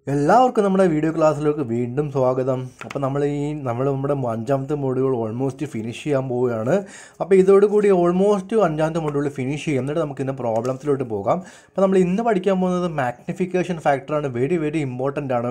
എല്ലാവർക്കും നമ്മുടെ വീഡിയോ ക്ലാസ്സിലേക്ക് വീണ്ടും സ്വാഗതം അപ്പോൾ നമ്മൾ ഈ നമ്മൾ നമ്മുടെ അഞ്ചാമത്തെ മൊഡ്യൂൾ ഓൾമോസ്റ്റ് ഫിനിഷ് ചെയ്യാൻ പോവുകയാണ് അപ്പോൾ ഇതോടുകൂടി ഓൾമോസ്റ്റ് അഞ്ചാമത്തെ മൊഡ്യൂൾ ഫിനിഷ് ചെയ്യും എന്നിട്ട് നമുക്ക് ഇന്ന് പ്രോബ്ലംസിലോട്ട് പോകാം അപ്പോൾ നമ്മൾ ഇന്ന് പഠിക്കാൻ പോകുന്നത് മാഗ്നിഫിക്കേഷൻ ഫാക്ടറാണ് വെരി വെരി ഇമ്പോർട്ടൻ്റ് ആണ്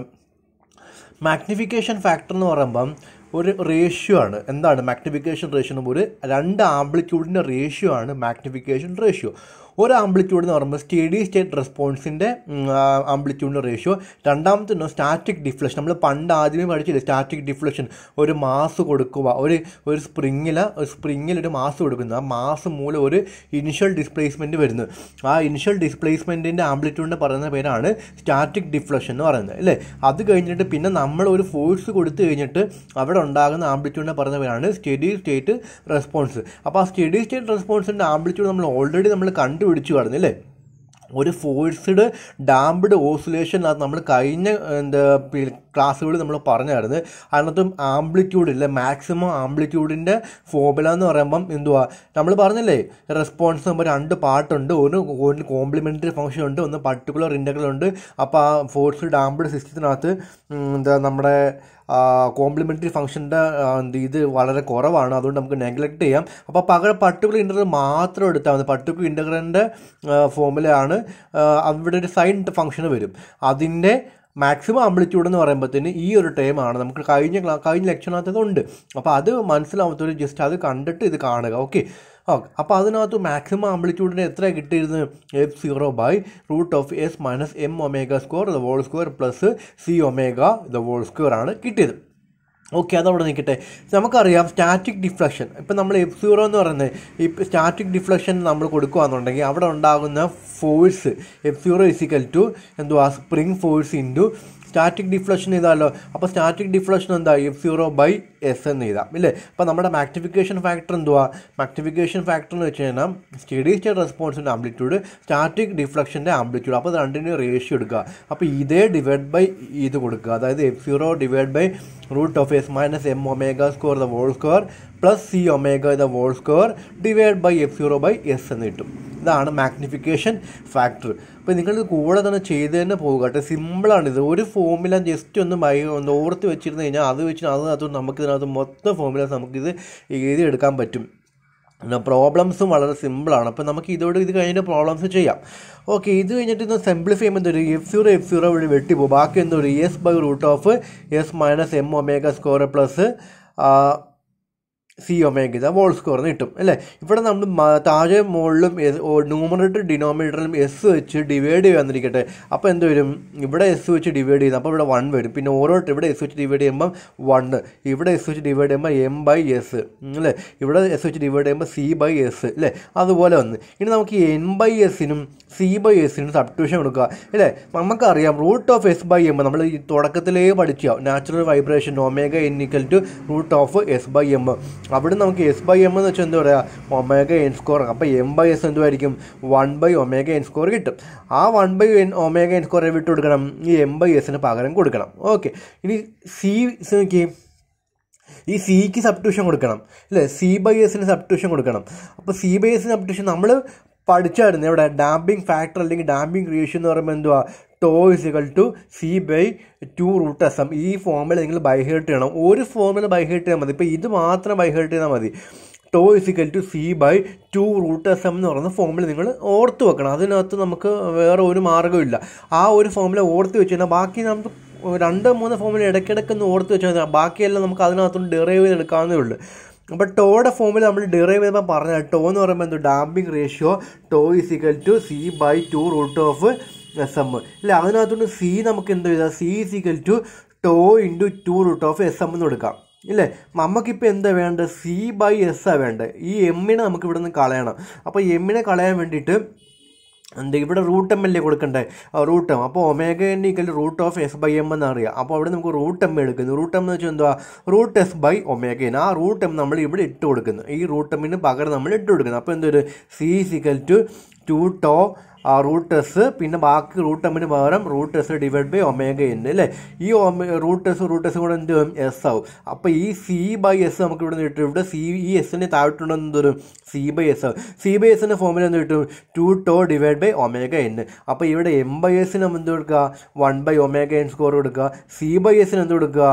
മാഗ്നിഫിക്കേഷൻ ഫാക്ടർ എന്ന് പറയുമ്പം ഒരു റേഷ്യോ ആണ് എന്താണ് മാഗ്നിഫിക്കേഷൻ റേഷ്യോ ഒരു രണ്ട് ആംപ്ലിറ്റ്യൂഡിൻ്റെ റേഷ്യോ ആണ് മാഗ്നിഫിക്കേഷൻ റേഷ്യോ ഒരു ആംപ്ലിറ്റ്യൂഡ് എന്ന് പറയുമ്പോൾ സ്റ്റഡി സ്റ്റേറ്റ് റെസ്പോൺസിൻ്റെ ആംപ്ലിറ്റ്യൂഡിൻ്റെ റേഷ്യോ രണ്ടാമത്തെ സ്റ്റാറ്റിക് ഡിഫ്ലക്ഷൻ നമ്മൾ പണ്ട് ആദ്യമേ പഠിച്ചില്ലേ സ്റ്റാറ്റിക് ഡിഫ്ലക്ഷൻ ഒരു മാസ് കൊടുക്കുക ഒരു ഒരു സ്പ്രിങ്ങിൽ ഒരു സ്പ്രിങ്ങിൽ ഒരു മാസ് കൊടുക്കുന്നു ആ മാസ് മൂലം ഒരു ഇനിഷ്യൽ ഡിസ്പ്ലേസ്മെൻറ്റ് വരുന്നു ആ ഇനിഷ്യൽ ഡിസ്പ്ലേസ്മെൻറ്റിൻ്റെ ആംപ്ലിറ്റ്യൂഡിനെ പറയുന്ന പേരാണ് സ്റ്റാറ്റിക് ഡിഫ്ലക്ഷൻ എന്ന് പറയുന്നത് അല്ലേ അത് കഴിഞ്ഞിട്ട് പിന്നെ നമ്മൾ ഒരു ഫോഴ്സ് കൊടുത്തു കഴിഞ്ഞിട്ട് അവിടെ ഉണ്ടാകുന്ന ആംപ്ലിറ്റ്യൂഡിനെ പറയുന്ന പേരാണ് സ്റ്റഡി സ്റ്റേറ്റ് റെസ്പോൺസ് അപ്പോൾ ആ സ്റ്റഡി സ്റ്റേറ്റ് റെസ്പോൺസിൻ്റെ ആംപ്ലിറ്റ്യൂഡ് നമ്മൾ ഓൾറെഡി നമ്മൾ കണ്ടുപിടിച്ചു കാണുന്നു അല്ലേ ഒരു ഫോഴ്സ്ഡ് ഡാംപ്ഡ് ഓസിലേഷൻ അത് നമ്മൾ കഴിഞ്ഞ എന്താ ക്ലാസ്സുകളിൽ നമ്മൾ പറഞ്ഞായിരുന്നു അതിനകത്ത് ആംപ്ലിറ്റ്യൂഡ് ഇല്ല മാക്സിമം ആംപ്ലിറ്റ്യൂഡിൻ്റെ ഫോർമുല എന്ന് പറയുമ്പം എന്തുവാ നമ്മൾ പറഞ്ഞില്ലേ റെസ്പോൺസ് നമ്മൾ രണ്ട് പാർട്ടുണ്ട് ഒരു ഒരു കോംപ്ലിമെൻ്ററി ഫംഗ്ഷൻ ഉണ്ട് ഒന്ന് പർട്ടിക്കുലർ ഇൻ്റഗ്രൽ ഉണ്ട് അപ്പോൾ ആ ഫോഴ്സ് ഡാംപ്ഡ് സിസ്റ്റത്തിനകത്ത് എന്താ നമ്മുടെ കോംപ്ലിമെൻ്ററി ഫംഗ്ഷൻ്റെ ഇത് വളരെ കുറവാണ് അതുകൊണ്ട് നമുക്ക് നെഗ്ലക്റ്റ് ചെയ്യാം അപ്പോൾ പകരം പർട്ടിക്കുലർ ഇൻ്റഗ്രൽ മാത്രം എടുത്താൽ മതി പർട്ടിക്കുലർ ഇൻ്റഗ്രലിൻ്റെ ഫോർമുലയാണ് അവിടെ ഒരു സൈൻ ഫംഗ്ഷൻ വരും അതിൻ്റെ മാക്സിമം ആംപ്ലിറ്റ്യൂഡ് എന്ന് പറയുമ്പോഴത്തേന് ഈ ഒരു ടൈമാണ് നമുക്ക് കഴിഞ്ഞ ക്ലാ കഴിഞ്ഞ ലെക്ചറിനകത്ത് ഉണ്ട് അപ്പോൾ അത് മനസ്സിലാവാത്തൊരു ജസ്റ്റ് അത് കണ്ടിട്ട് ഇത് കാണുക ഓക്കെ ഓക്കെ അപ്പോൾ അതിനകത്ത് മാക്സിമം ആംപ്ലിറ്റ്യൂഡിന് എത്ര കിട്ടിയിരുന്നത് F zero by root of S minus M omega square the whole square plus C omega the whole square ആണ് കിട്ടിയത് ഓക്കെ അതവിടെ നിൽക്കട്ടെ നമുക്കറിയാം സ്റ്റാറ്റിക് ഡിഫ്ലക്ഷൻ ഇപ്പം നമ്മൾ എഫ് സീറോ എന്ന് പറയുന്നത് ഈ സ്റ്റാറ്റിക് ഡിഫ്ലക്ഷൻ നമ്മൾ കൊടുക്കുകയാണെന്നുണ്ടെങ്കിൽ അവിടെ ഉണ്ടാകുന്ന force F zero is equal to എന്തുവാ spring force into static deflection ചെയ്താലോ അപ്പോൾ സ്റ്റാറ്റിക് ഡിഫ്ലക്ഷൻ എന്താ എഫ് സീറോ ബൈ എസ് എന്ന് എഴുതാം ഇല്ലേ അപ്പോൾ നമ്മുടെ മാഗ്നിഫിക്കേഷൻ ഫാക്ടർ എന്തുവാ മാഗ്നിഫിക്കേഷൻ ഫാക്ടർ എന്ന് വെച്ച് കഴിഞ്ഞാൽ സ്റ്റഡി സ്റ്റേറ്റ് റെസ്പോൺസിൻ്റെ ആംപ്ലിറ്റ്യൂഡ് സ്റ്റാറ്റിക് ഡിഫ്ലക്ഷൻ്റെ ആംപ്ലിറ്റ്യൂഡ് അപ്പോൾ അത് രണ്ടിനും റേഷ്യോ എടുക്കുക അപ്പോൾ ഇതേ ഡിവൈഡ് ബൈ ഇത് കൊടുക്കുക അതായത് F zero divide by root of S minus M omega square the whole square plus C omega the whole square divide by F zero by S എന്ന് കിട്ടും ഇതാണ് മാഗ്നിഫിക്കേഷൻ ഫാക്ടർ അപ്പോൾ നിങ്ങൾ കൂടെ തന്നെ ചെയ്ത് തന്നെ പോകുക കേട്ടോ സിമ്പിളാണ് ഇത് ഒരു ഫോമുല ജസ്റ്റ് ഒന്ന് ബൈ ഒന്ന് ഓർത്ത് വെച്ചിരുന്നു കഴിഞ്ഞാൽ അത് വെച്ച് അതിനകത്ത് നമുക്ക് ഇതിനകത്ത് മൊത്തം ഫോമുലാസ് നമുക്കിത് എഴുതിയെടുക്കാൻ പറ്റും പ്രോബ്ലംസും വളരെ സിമ്പിളാണ് അപ്പോൾ നമുക്ക് ഇതോട് ഇത് കഴിഞ്ഞിട്ട് പ്രോബ്ലംസ് ചെയ്യാം ഓക്കെ ഇത് കഴിഞ്ഞിട്ട് ഇന്ന് സിംപ്ലിഫൈ ചെയ്യുമ്പോൾ എന്തൊരു എഫ് സീറോ എഫ് സീറോ വഴി വെട്ടിപ്പോകും ബാക്കി എന്തൊരു S by root of S minus M omega square plus C omega ഇത് വോൾ സ്കോർ എന്ന് കിട്ടും അല്ലേ ഇവിടെ നമ്മൾ താഴെ മുകളിലും ന്യൂമറേറ്റർ ഡിനോമിനേറ്ററിലും എസ് വെച്ച് ഡിവൈഡ് ചെയ്യാന്നിരിക്കട്ടെ അപ്പോൾ എന്ത് വരും ഇവിടെ എസ് വെച്ച് ഡിവൈഡ് ചെയ്യുന്നത് അപ്പോൾ ഇവിടെ വൺ വരും പിന്നെ ഓരോ ഇവിടെ എസ് വെച്ച് ഡിവൈഡ് ചെയ്യുമ്പം വണ്ണ് ഇവിടെ എസ് വെച്ച് ഡിവൈഡ് ചെയ്യുമ്പോൾ എം ബൈ എസ് അല്ലേ ഇവിടെ എസ് വെച്ച് ഡിവൈഡ് ചെയ്യുമ്പോൾ സി ബൈ എസ് അല്ലേ അതുപോലെ വന്ന് ഇനി നമുക്ക് എൻ ബൈ എസിനും സി ബൈ എസിനും സബ്ട്യൂഷൻ കൊടുക്കുക അല്ലേ നമുക്കറിയാം root of S by M നമ്മൾ ഈ തുടക്കത്തിലേ പഠിച്ച natural vibration omega N equal to root of S by M അവിടെ നമുക്ക് എസ് ബൈ എം എന്ന് വെച്ചാൽ എന്താ പറയുക ഒമേഗ എൻ സ്കോർ അപ്പോൾ എം ബൈ എസ് എന്തുമായിരിക്കും one by omega N square കിട്ടും ആ one by N omega N square വിട്ട് കൊടുക്കണം ഈ എം ബൈ എസിന് പകരം കൊടുക്കണം ഓക്കെ ഇനി സി നോക്കി ഈ സിക്ക് സബ്ട്യൂഷൻ കൊടുക്കണം അല്ലേ സി ബൈ എസിന് സബ്ട്യൂഷൻ കൊടുക്കണം അപ്പോൾ സി ബൈ എസിന് സബ്ട്യൂഷൻ നമ്മൾ പഠിച്ചായിരുന്നു ഇവിടെ ഡാമ്പിങ് ഫാക്ടർ അല്ലെങ്കിൽ ഡാമ്പിങ് റേഷ്യോ എന്ന് പറയുമ്പോൾ എന്തുവാ tau is equal to C by two root S M ഈ ഫോമിൽ നിങ്ങൾ ബൈഹേർട്ട് ചെയ്യണം ഒരു ഫോമിൽ ബൈഹേർട്ട് ചെയ്താൽ മതി ഇപ്പോൾ ഇത് മാത്രം ബൈഹേർട്ട് ചെയ്താൽ മതി tau is equal to C by two root S M എന്ന് പറയുന്ന ഫോമിൽ നിങ്ങൾ ഓർത്ത് വെക്കണം അതിനകത്ത് നമുക്ക് വേറെ ഒരു മാർഗ്ഗമില്ല ആ ഒരു ഫോമിൽ ഓർത്ത് വെച്ച് കഴിഞ്ഞാൽ ബാക്കി നമുക്ക് രണ്ട് മൂന്ന് ഫോമിൽ ഇടയ്ക്കിടയ്ക്ക് ഒന്ന് ഓർത്ത് വെച്ചാൽ ബാക്കിയെല്ലാം നമുക്ക് അതിനകത്തുനിന്ന് ഡെറൈവ് ചെയ്തെടുക്കാവുന്നേ ഉള്ളൂ അപ്പോൾ ടോയുടെ ഫോമിൽ നമ്മൾ ഡെറൈവ് ചെയ്യുമ്പോൾ പറഞ്ഞാൽ ടോ എന്ന് പറയുമ്പോൾ എന്ത് damping ratio tau is equal to C by two root of S M ഇല്ല അതിനകത്തുകൊണ്ട് സി നമുക്ക് എന്ത് ചെയ്താൽ C is equal to tau into two root of S M എന്ന് കൊടുക്കാം ഇല്ലേ നമുക്കിപ്പോൾ എന്താ വേണ്ടത് സി ബൈ എസ് ആണ് വേണ്ടത് ഈ എമ്മിനെ നമുക്ക് ഇവിടെ നിന്ന് കളയണം അപ്പോൾ എമ്മിനെ കളയാൻ വേണ്ടിയിട്ട് എന്ത് ഇവിടെ റൂട്ട് എം അല്ലേ കൊടുക്കണ്ടേ റൂട്ട് എം അപ്പോൾ omega N equal root of S by M എന്നറിയാം അപ്പോൾ അവിടെ നമുക്ക് റൂട്ട് എം എടുക്കുന്നു റൂട്ട് എം എന്ന് വെച്ചാൽ എന്തുവാ root S by omega N ആ റൂട്ട് എം നമ്മൾ ഇവിടെ ഇട്ട് കൊടുക്കുന്നു ഈ റൂട്ട് എമ്മിന് പകരം നമ്മൾ ഇട്ട് കൊടുക്കുന്നു അപ്പോൾ എന്തൊരു C equal to two tau root S പിന്നെ ബാക്കി റൂട്ട് എമ്മിന് പകരം root S divide by omega N അല്ലേ ഈ റൂട്ട് എസ് റൂട്ട് എസ് കൂടെ എന്ത് വരും എസ് ആവും അപ്പോൾ ഈ സി ബൈ എസ് നമുക്ക് ഇവിടെ നിന്ന് കിട്ടും ഇവിടെ സി ഈ എസിന് താഴോട്ടുണ്ടെന്ന് എന്ത് വരും സി ബൈ എസ് ആവും സി ബൈ എസിൻ്റെ ഫോമിൽ എന്ത് കിട്ടും two tau divide by omega N അപ്പോൾ ഇവിടെ എം ബൈ എസിന് നമ്മൾ എന്ത് കൊടുക്കുക one by omega N square കൊടുക്കുക സി ബൈ എസിന് എന്ത് കൊടുക്കുക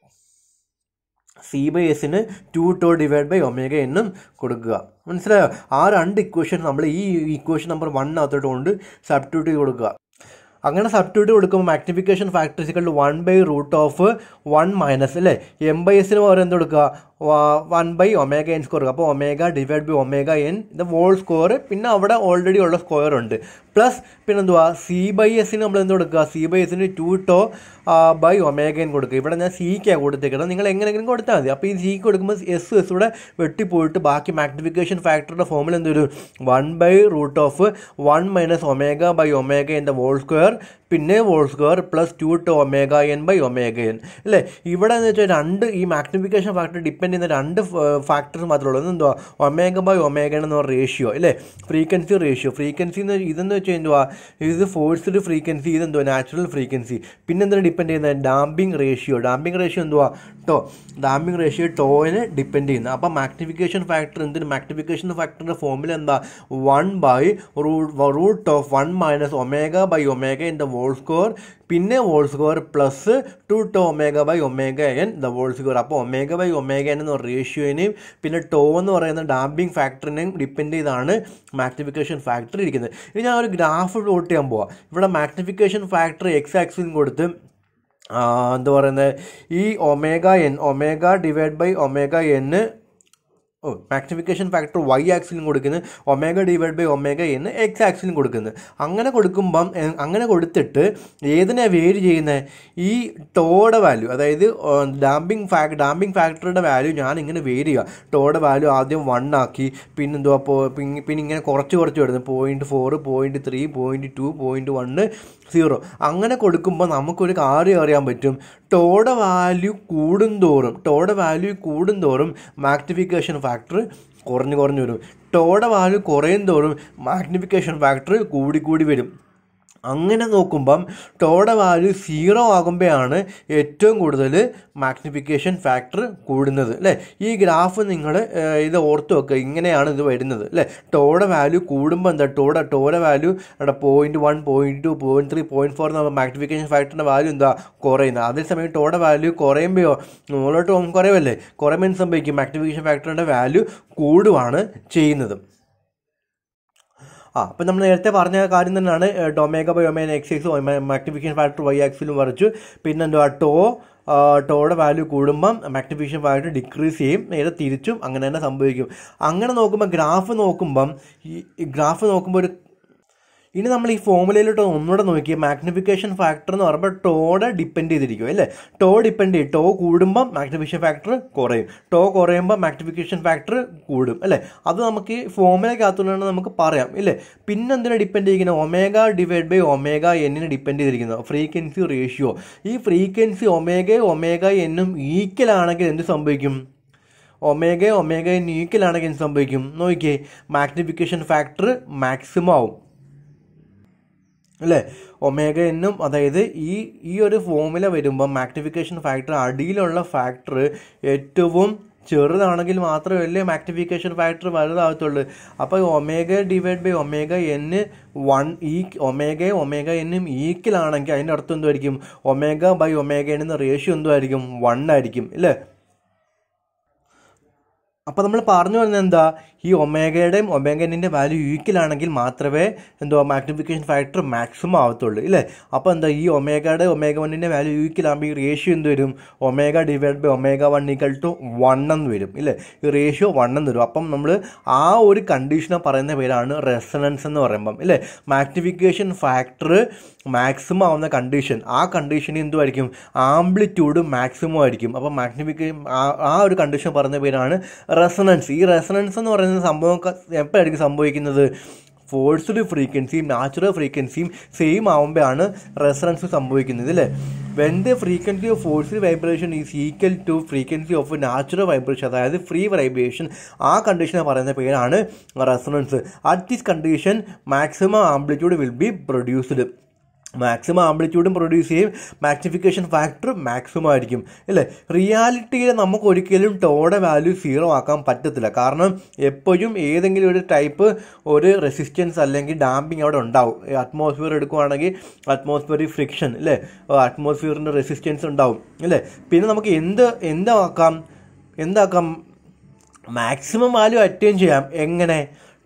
സി ബൈ എസിന് two tau divide by omega എന്നും കൊടുക്കുക മനസ്സിലായോ ആ രണ്ട് ഇക്വേഷൻ നമ്മൾ ഈ ഇക്വേഷൻ നമ്പർ വണ്ണകത്തോട്ട് കൊണ്ട് സബ്സ്റ്റിറ്റ്യൂട്ട് ചെയ്ത് കൊടുക്കുക അങ്ങനെ സബ്സ്റ്റിറ്റ്യൂട്ട് കൊടുക്കുമ്പോൾ magnification factor is equal one by root of one minus അല്ലേ എം ബൈ എസിന് പകരം എന്ത് കൊടുക്കുക one by omega N square അപ്പോൾ omega divide by omega N the whole square പിന്നെ അവിടെ ഓൾറെഡി ഉള്ള സ്ക്വയർ ഉണ്ട് പ്ലസ് പിന്നെ എന്തുവാ സി ബൈ എസിന് നമ്മൾ എന്ത് കൊടുക്കുക സി ബൈ എസിന് two tau by omega N കൊടുക്കുക ഇവിടെ ഞാൻ സിക്കാണ് കൊടുത്തേക്കുന്നത് നിങ്ങൾ എങ്ങനെയെങ്കിലും കൊടുത്താൽ മതി അപ്പോൾ ഈ സിക്ക് കൊടുക്കുമ്പോൾ എസ് എസ് ഇവിടെ വെട്ടിപ്പോയിട്ട് ബാക്കി മാഗ്നിഫിക്കേഷൻ ഫാക്ടറുടെ ഫോമിൽ എന്തൊരു one by root of one minus omega by omega N the whole square പിന്നെ whole square plus two two omega N by omega N അല്ലേ ഇവിടെ എന്ന് വെച്ചാൽ രണ്ട് ഈ മാഗ്നിഫിക്കേഷൻ ഫാക്ടർ ഡിപ്പെൻഡ് ചെയ്യുന്ന രണ്ട് ഫാക്ടേഴ്സ് മാത്രമേ ഉള്ളൂ എന്തുവാ ഒമേഗ ബൈ ഒമേഗ എൻ എന്ന് പറഞ്ഞ റേഷ്യോ അല്ലേ ഫ്രീക്വൻസി റേഷ്യോ ഫ്രീക്വൻസി എന്ന് ഇതെന്ന് വെച്ചാൽ എന്തുവാ ഇത് ഫോഴ്സ്ഡ് ഫ്രീക്വൻസി ഇതെന്തുവാ നാച്ചുറൽ ഫ്രീക്വൻസി പിന്നെ എന്താണ് ഡിപ്പെൻഡ് ചെയ്യുന്നത് ഡാമ്പിംഗ് റേഷ്യോ ഡാമ്പിംഗ് റേഷ്യോ എന്തുവാ ടോ ഡാമ്പിംഗ് റേഷ്യോ ടോയിന് ഡിപ്പെൻഡ് ചെയ്യുന്നത് അപ്പോൾ മാഗ്നിഫിക്കേഷൻ ഫാക്ടർ എന്തിന് മാഗ്നിഫിക്കേഷൻ ഫാക്ടറിൻ്റെ ഫോമിൽ എന്താ one by root of one minus omega by omega N the whole square പിന്നെ whole square plus two tau omega by omega N the whole square അപ്പോൾ omega by omega N എന്ന റേഷ്യോനെയും പിന്നെ tau എന്ന് പറയുന്ന ഡാമ്പിംഗ് ഫാക്ടറിനെയും ഡിപ്പെൻഡ് ചെയ്താണ് magnification factor ഇരിക്കുന്നത് ഇനി ഞാൻ ഒരു ഗ്രാഫ് പ്ലോട്ട് ചെയ്യാൻ പോവാം ഇവിടെ മാഗ്നിഫിക്കേഷൻ ഫാക്ടർ എക്സ് ആക്സിലും കൊടുത്ത് എന്താ പറയുന്നത് ഈ omega N omega divide by omega എന്ന് ഓ മാഗ്നിഫിക്കേഷൻ ഫാക്ടർ വൈ ആക്സിലും കൊടുക്കുന്നത് ഒമേഗ ഡിവൈഡ് ബൈ ഒമേഗ എന്ന് എക്സ് ആക്സിലും കൊടുക്കുന്നത് അങ്ങനെ കൊടുക്കുമ്പം എ- അങ്ങനെ കൊടുത്തിട്ട് ഏതിനെ വേരി ചെയ്യുന്നത് ഈ ടോയുടെ വാല്യൂ അതായത് ഡാമ്പിംഗ് ഫാക്ട് ഡാമ്പിംഗ് ഫാക്ടറുടെ വാല്യൂ ഞാൻ ഇങ്ങനെ വേരി ചെയ്യുക ടോയുടെ വാല്യൂ ആദ്യം വൺ ആക്കി പിന്നെന്തുവാ പോ പിന്നെ പിന്നെ ഇങ്ങനെ കുറച്ച് കുറച്ച് വരുന്നത് point four point three point two point one zero അങ്ങനെ കൊടുക്കുമ്പോൾ നമുക്കൊരു കാര്യം അറിയാൻ പറ്റും ടോയുടെ വാല്യൂ കൂടുന്തോറും ടോയുടെ വാല്യൂ കൂടുന്തോറും മാഗ്നിഫിക്കേഷൻ ഫാക്ടർ കുറഞ്ഞു കുറഞ്ഞു വരും ടോയുടെ വാല്യൂ കുറയും തോറും മാഗ്നിഫിക്കേഷൻ ഫാക്ടർ കൂടി കൂടി വരും അങ്ങനെ നോക്കുമ്പം ടോയുടെ വാല്യൂ സീറോ ആകുമ്പോഴാണ് ഏറ്റവും കൂടുതൽ മാഗ്നിഫിക്കേഷൻ ഫാക്ടർ കൂടുന്നത് അല്ലേ ഈ ഗ്രാഫ് നിങ്ങൾ ഇത് ഓർത്ത് വെക്കുക ഇങ്ങനെയാണ് ഇത് വരുന്നത് അല്ലേ ടോയുടെ വാല്യൂ കൂടുമ്പോൾ എന്താ ടോയുടെ ടോയുടെ വാല്യൂ ഇവിടെ point one point two point three point four എന്ന മാഗ്നിഫിക്കേഷൻ ഫാക്ടറിൻ്റെ വാല്യൂ എന്താ കുറയുന്നത് അതേസമയം ടോയുടെ വാല്യൂ കുറയുമ്പോഴോ മുകളിലോട്ട് പോകുമ്പോൾ കുറയുമല്ലേ കുറയുമ്പോൾ എന്ത് സംഭവിക്കും മാഗ്നിഫിക്കേഷൻ ഫാക്ടറിൻ്റെ വാല്യൂ കൂടുവാണ് ചെയ്യുന്നത് ആ അപ്പം നമ്മൾ നേരത്തെ പറഞ്ഞ കാര്യം തന്നെയാണ് omega by omega X X magnification factor Y ആക്സിലും വരച്ചു പിന്നെ എന്തുവാ ടോ ആ, ടോയുടെ വാല്യൂ കൂടുമ്പം മാഗ്നിഫിക്കേഷൻ ഫാക്ടർ ഡിക്രീസ് ചെയ്യും നേരെ തിരിച്ചും അങ്ങനെ തന്നെ സംഭവിക്കും അങ്ങനെ നോക്കുമ്പോൾ ഗ്രാഫ് നോക്കുമ്പം ഈ ഗ്രാഫ് നോക്കുമ്പോൾ ഒരു ഇനി നമ്മൾ ഈ ഫോമുലയിലോട്ട് ഒന്നുകൂടെ നോക്കിയ മാഗ്നിഫിക്കേഷൻ ഫാക്ടർ എന്ന് പറയുമ്പോൾ ടോടെ ഡിപ്പെൻഡ് ചെയ്തിരിക്കും അല്ലേ ടോ ഡിപ്പെൻഡ് ചെയ്യും ടോ കൂടുമ്പം മാഗ്നിഫിക്കേഷൻ ഫാക്ടർ കുറയും ടോ കുറയുമ്പോൾ മാഗ്നിഫിക്കേഷൻ ഫാക്ടർ കൂടും അല്ലേ അത് നമുക്ക് ഈ ഫോമുലക്കകത്തുകൊണ്ടാണ് നമുക്ക് പറയാം ഇല്ലേ പിന്നെ എന്തിനാ ഡിപ്പെൻഡ് ചെയ്തിരിക്കുന്നത് ഒമേഗ ഡിവൈഡ് ബൈ ഒമേഗ എന്നിന് ഡിപ്പെൻഡ് ചെയ്തിരിക്കുന്നത് ഫ്രീക്വൻസി റേഷ്യോ ഈ ഫ്രീക്വൻസി ഒമേഗ ഒമേഗ എന്നും ഈക്വൽ ആണെങ്കിൽ എന്ത് സംഭവിക്കും ഒമേഗ ഒമേഗ എൻ ഈക്വൽ ആണെങ്കിൽ എന്ത് സംഭവിക്കും നോക്കിയേ മാഗ്നിഫിക്കേഷൻ ഫാക്ടർ മാക്സിമം ആവും അല്ലേ ഒമേഗ എന്നും അതായത് ഈ ഈ ഒരു ഫോമുല വരുമ്പോൾ മാഗ്നിഫിക്കേഷൻ ഫാക്ടർ അടിയിലുള്ള ഫാക്ടർ ഏറ്റവും ചെറുതാണെങ്കിൽ മാത്രമല്ലേ മാഗ്നിഫിക്കേഷൻ ഫാക്ടർ വലുതാകത്തുള്ളൂ അപ്പോൾ ഒമേഗ ഡിവൈഡ് ബൈ ഒമേഗ എന്ന് വൺ ഈ ഒമേഗ ഒമേഗ എന്നും ഈക്വൽ ആണെങ്കിൽ അതിൻ്റെ അർത്ഥം എന്തുമായിരിക്കും ഒമേഗ ബൈ ഒമേഗ എന്ന റേഷ്യോ എന്തുമായിരിക്കും വൺ ആയിരിക്കും അല്ലേ അപ്പോൾ നമ്മൾ പറഞ്ഞു വരുന്നത് എന്താ ഈ ഒമേഗയുടെയും ഒമേഗനിൻ്റെ വാല്യൂ ഈക്വൽ ആണെങ്കിൽ മാത്രമേ എന്തുവാ മാഗ്നിഫിക്കേഷൻ ഫാക്ടർ മാക്സിമം ആവത്തുള്ളൂ ഇല്ലേ അപ്പോൾ എന്താ ഈ ഒമേഗയുടെ ഒമേഗ വണ്ണിൻ്റെ വാല്യൂ ഈക്വൽ ആകുമ്പോൾ ഈ റേഷ്യോ എന്ത് വരും omega divide by omega one equal to one എന്ന് വരും ഇല്ലേ ഈ റേഷ്യോ വൺ എന്ന് വരും അപ്പം നമ്മൾ ആ ഒരു കണ്ടീഷനെ പറയുന്ന പേരാണ് റെസണൻസ് എന്ന് പറയുമ്പം ഇല്ലേ മാഗ്നിഫിക്കേഷൻ ഫാക്ടർ മാക്സിമം ആവുന്ന കണ്ടീഷൻ ആ കണ്ടീഷൻ എന്തുമായിരിക്കും ആംപ്ലിറ്റ്യൂഡ് മാക്സിമം ആയിരിക്കും അപ്പോൾ മാഗ്നിഫിക്കേഷൻ ആ ഒരു കണ്ടീഷൻ പറയുന്ന പേരാണ് റെസണൻസ് ഈ റെസണൻസ് എന്ന് പറയുന്ന സംഭവം ക- എപ്പോഴായിരിക്കും സംഭവിക്കുന്നത് ഫോഴ്സ്ഡ് ഫ്രീക്വൻസിയും നാച്ചുറൽ ഫ്രീക്വൻസിയും സെയിം ആവുമ്പോഴാണ് റെസറൻസ് സംഭവിക്കുന്നത് അല്ലേ when the frequency of forced vibration is equal to frequency of natural vibration അതായത് ഫ്രീ വൈബ്രേഷൻ ആ കണ്ടീഷനെ പറയുന്ന പേരാണ് resonance at this condition maximum amplitude will be produced maximum ആംപ്ലിറ്റ്യൂഡും പ്രൊഡ്യൂസ് ചെയ്യും മാഗ്നിഫിക്കേഷൻ ഫാക്ടർ മാക്സിമം ആയിരിക്കും അല്ലേ റിയാലിറ്റിയിൽ നമുക്ക് ഒരിക്കലും ടോയുടെ വാല്യൂ സീറോ ആക്കാൻ പറ്റത്തില്ല കാരണം എപ്പോഴും ഏതെങ്കിലും ഒരു ടൈപ്പ് ഒരു റെസിസ്റ്റൻസ് അല്ലെങ്കിൽ ഡാമ്പിങ് അവിടെ ഉണ്ടാവും അറ്റ്മോസ്ഫിയർ എടുക്കുവാണെങ്കിൽ അറ്റ്മോസ്ഫിയറിക് ഫ്രിക്ഷൻ അല്ലേ അറ്റ്മോസ്ഫിയറിൻ്റെ റെസിസ്റ്റൻസ് ഉണ്ടാവും അല്ലേ പിന്നെ നമുക്ക് എന്ത് എന്താക്കാം എന്താക്കാം മാക്സിമം വാല്യൂ അറ്റൈൻ ചെയ്യാം എങ്ങനെ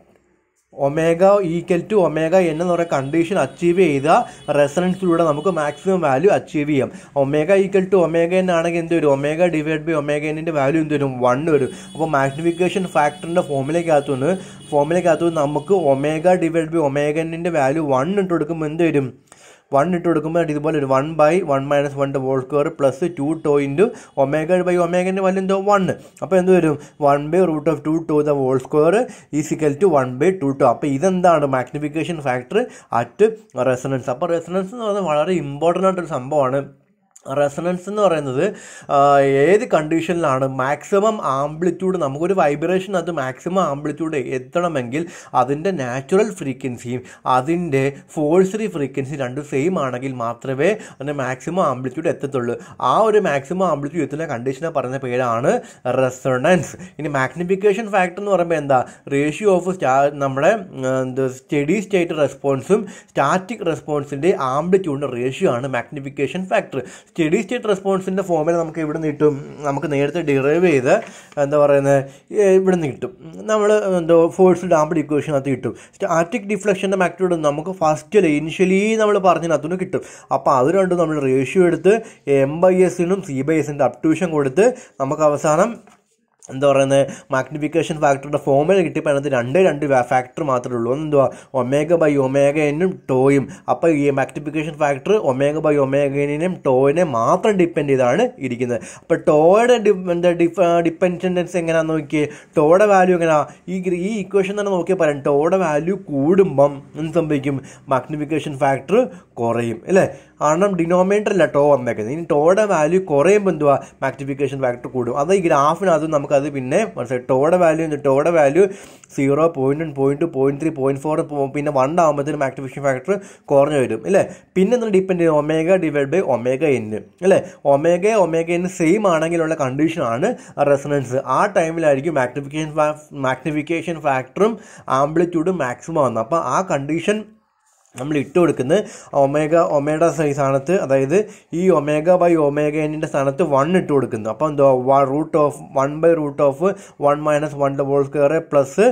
omega equal to omega N എന്ന് പറയുന്ന കണ്ടീഷൻ അച്ചീവ് ചെയ്ത റെസണൻസിലൂടെ നമുക്ക് മാക്സിമം വാല്യൂ അച്ചീവ് ചെയ്യാം omega equal to omega N ആണെങ്കിൽ എന്ത് വരും ഒമേഗ ഡിവൈഡ് ബൈ ഒമേഗ എന്നിൻ്റെ വാല്യൂ എന്ത് വരും വൺ വരും അപ്പോൾ മാഗ്നിഫിക്കേഷൻ ഫാക്ടറിൻ്റെ ഫോമിലേക്കകത്തുനിന്ന് ഫോമിലേക്കകത്തുനിന്ന് നമുക്ക് ഒമേഗ ഡിവൈഡ് ബൈ ഒമേഗ എന്നിൻ്റെ വാല്യൂ വൺ ഇട്ട് കൊടുക്കുമ്പോൾ എന്ത് വരും വൺ ഇട്ട് കൊടുക്കുമ്പോൾ ഇതുപോലെ ഒരു one by one minus one whole square plus two tau into omega by ഒമേഗൻ്റെ വാല്യൂ എന്തോ വൺ അപ്പോൾ എന്ത് വരും one by root of two two the whole square is equal to one by two two അപ്പോൾ ഇതെന്താണ് മാഗ്നിഫിക്കേഷൻ ഫാക്ടർ അറ്റ് റെസണൻസ് അപ്പോൾ resonance എന്ന് പറയുന്നത് വളരെ ഇമ്പോർട്ടൻ്റ് ആയിട്ടൊരു സംഭവമാണ് റെസണൻസ് എന്ന് പറയുന്നത് ആ, ഏത് കണ്ടീഷനിലാണ് മാക്സിമം ആംപ്ലിറ്റ്യൂഡ് നമുക്കൊരു വൈബ്രേഷൻ അത് മാക്സിമം ആംപ്ലിറ്റ്യൂഡ് എത്തണമെങ്കിൽ അതിൻ്റെ നാച്ചുറൽ ഫ്രീക്വൻസിയും അതിൻ്റെ ഫോഴ്സറി ഫ്രീക്വൻസി രണ്ടും സെയിം ആണെങ്കിൽ മാത്രമേ അതിൻ്റെ മാക്സിമം ആംപ്ലിറ്റ്യൂഡ് എത്തത്തുള്ളൂ ആ ഒരു മാക്സിമം ആംപ്ലിറ്റ്യൂഡ് എത്തുന്ന കണ്ടീഷനെ പറയുന്ന പേരാണ് റെസണൻസ് ഇനി മാഗ്നിഫിക്കേഷൻ ഫാക്ടർ എന്ന് പറയുമ്പോൾ എന്താ റേഷ്യോ ഓഫ് സ്റ്റാ നമ്മുടെ സ്റ്റഡി സ്റ്റേറ്റ് റെസ്പോൺസും സ്റ്റാറ്റിക് റെസ്പോൺസിൻ്റെ ആംപ്ലിറ്റ്യൂഡിൻ്റെ റേഷ്യോ ആണ് മാഗ്നിഫിക്കേഷൻ ഫാക്ടർ സ്റ്റഡി സ്റ്റേറ്റ് റെസ്പോൺസിൻ്റെ ഫോമിൽ നമുക്ക് ഇവിടെ നിന്ന് കിട്ടും നമുക്ക് നേരത്തെ ഡിറൈവ് ചെയ്ത് എന്താ പറയുന്നത് ഇവിടെ നിന്ന് കിട്ടും നമ്മൾ എന്തോ ഫോഴ്സ് ഡാമ്പിൾ ഇക്വേഷനകത്ത് കിട്ടും സ്റ്റാറ്റിക് ഡിഫ്ലക്ഷൻ്റെ മാഗ്നിറ്റ്യൂഡ് നമുക്ക് ഫസ്റ്റ് ഇനിഷ്യലി നമ്മൾ പറഞ്ഞതിനകത്തുനിന്ന് കിട്ടും അപ്പോൾ അത് രണ്ടും നമ്മൾ റേഷ്യോ എടുത്ത് എം ബൈ എസിനും സി ബൈ എസിൻ്റെ അപ്റ്റ്യൂഷൻ കൊടുത്ത് നമുക്ക് അവസാനം എന്താ പറയുന്നത് മാഗ്നിഫിക്കേഷൻ ഫാക്ടറുടെ ഫോമുല കിട്ടിയപ്പോൾ അതിനകത്ത് രണ്ട് രണ്ട് ഫാക്ടർ മാത്രമേ ഉള്ളൂ ഒന്ന് എന്തുവാ ഒമേഗ ബൈ ഒമേഗ എന്നും ടോയും അപ്പോൾ ഈ magnification factor omega by omega എന്നിനെയും ടോയിനെ മാത്രം ഡിപ്പെൻഡ് ചെയ്താണ് ഇരിക്കുന്നത് അപ്പോൾ ടോയുടെ ഡി എന്താ ഡിഫ് ഡിപ്പെൻഡൻസ് എങ്ങനെയാണെന്ന് നോക്കിയേ ടോയുടെ വാല്യൂ എങ്ങനെയാ ഈ ഗ്ര- ഈ ഇക്വേഷൻ തന്നെ നോക്കിയാൽ പറയാം ടോയുടെ വാല്യൂ കൂടുമ്പം എന്ത് സംഭവിക്കും മാഗ്നിഫിക്കേഷൻ ഫാക്ടർ കുറയും അല്ലേ കാരണം ഡിനോമിനേറ്റർ അല്ല ടോ വന്നേക്കുന്നത് ഇനി ടോയുടെ വാല്യൂ കുറയുമ്പോൾ എന്തുവാ മാഗ്നിഫിക്കേഷൻ ഫാക്ടർ കൂടും അത് ഈ ഗ്രാഫിനകത്ത് നമുക്കത് പിന്നെ മനസ്സിലായി ടോയുടെ വാല്യൂ ടോയുടെ value zero point point point three point four പിന്നെ വൺ ആകുമ്പോഴത്തേനും മാഗ്നിഫിക്കേഷൻ ഫാക്ടർ കുറഞ്ഞു വരും അല്ലേ പിന്നെ എന്താണ് ഡിപ്പെൻഡ് ചെയ്യും omega divide by omega N അല്ലേ ഒമേഗ ഒമേഗ എൻ സെയിം ആണെങ്കിലുള്ള കണ്ടീഷനാണ് റെസണൻസ് ആ ടൈമിലായിരിക്കും മാഗ്നിഫിക്കേഷൻ മാഗ്നിഫിക്കേഷൻ ഫാക്ടറും ആംപ്ലിറ്റ്യൂഡും മാക്സിമം വന്നത് അപ്പോൾ ആ കണ്ടീഷൻ നമ്മൾ ഇട്ട് കൊടുക്കുന്നത് ഒമേഗ ഒമേഗ സൈസ് സ്ഥാനത്ത് അതായത് ഈ ഒമേഗ ബൈ ഒമേഗ എന്നിൻ്റെ സ്ഥാനത്ത് വൺ ഇട്ട് കൊടുക്കുന്നു അപ്പോൾ എന്തോ root of one by root of one minus one whole square plus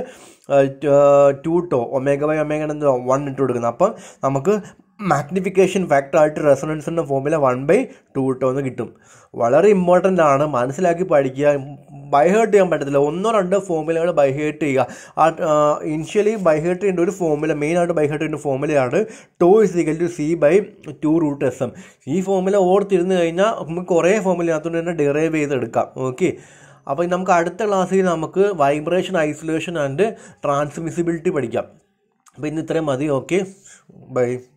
two tau omega by omega എന്തോ വൺ ഇട്ട് കൊടുക്കുന്നത് അപ്പം നമുക്ക് മാഗ്നിഫിക്കേഷൻ ഫാക്ടർ ആയിട്ട് റെസണൻസിൻ്റെ ഫോമിലെ വൺ ബൈ ടു ടോ എന്ന് കിട്ടും വളരെ ഇമ്പോർട്ടൻ്റ് ആണ് മനസ്സിലാക്കി പഠിക്കുക ബൈഹേർട്ട് ചെയ്യാൻ പറ്റത്തില്ല ഒന്നോ രണ്ടോ ഫോമുലകൾ ബൈഹേർട്ട് ചെയ്യുക ആ ഇനിഷ്യലി ബൈഹേർട്ട് ചെയ്യേണ്ട ഒരു ഫോമുല മെയിനായിട്ട് ബൈഹേർട്ട് ചെയ്യേണ്ട ഫോമുലയാണ് tau is equal to C by two root S M ഈ ഫോമുല ഓർത്തിരുന്ന് കഴിഞ്ഞാൽ നമുക്ക് കുറേ ഫോമുലകത്തുകൊണ്ട് തന്നെ ഡിറൈവ് ചെയ്തെടുക്കാം ഓക്കെ അപ്പോൾ നമുക്ക് അടുത്ത ക്ലാസ്സിൽ നമുക്ക് വൈബ്രേഷൻ ഐസൊലേഷൻ ആൻഡ് ട്രാൻസ്മിസിബിലിറ്റി പഠിക്കാം അപ്പോൾ ഇന്ന് ഇത്രയും മതി ഓക്കെ ബൈ